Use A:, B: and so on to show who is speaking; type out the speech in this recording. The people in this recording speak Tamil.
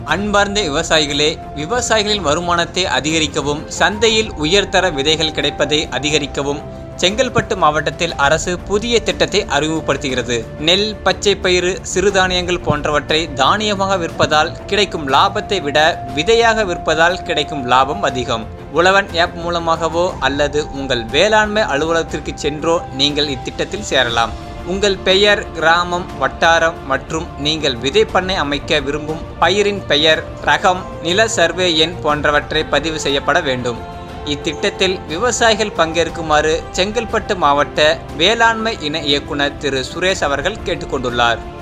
A: அன்பார்ந்த விவசாயிகளே விவசாயிகளின் வருமானத்தை அதிகரிக்கவும் சந்தையில் உயர்தர விதைகள் கிடைப்பதை அதிகரிக்கவும் செங்கல்பட்டு மாவட்டத்தில் அரசு புதிய திட்டத்தை அறிமுகப்படுத்துகிறது நெல் பச்சை பயிறு சிறுதானியங்கள் போன்றவற்றை தானியமாக விற்பதால் கிடைக்கும் லாபத்தை விட விதையாக விற்பதால் கிடைக்கும் லாபம் அதிகம் உழவன் ஆப் மூலமாகவோ அல்லது உங்கள் வேளாண்மை அலுவலகத்திற்கு சென்றோ நீங்கள் இத்திட்டத்தில் சேரலாம் உங்கள் பெயர் கிராமம் வட்டாரம் மற்றும் நீங்கள் விதைப்பண்ணை அமைக்க விரும்பும் பயிரின் பெயர் ரகம் நில சர்வே எண் போன்றவற்றை பதிவு செய்யப்பட வேண்டும் இத்திட்டத்தில் விவசாயிகள் பங்கேற்குமாறு செங்கல்பட்டு மாவட்ட வேளாண்மை இணை இயக்குனர் திரு சுரேஷ் அவர்கள் கேட்டுக்கொண்டுள்ளார்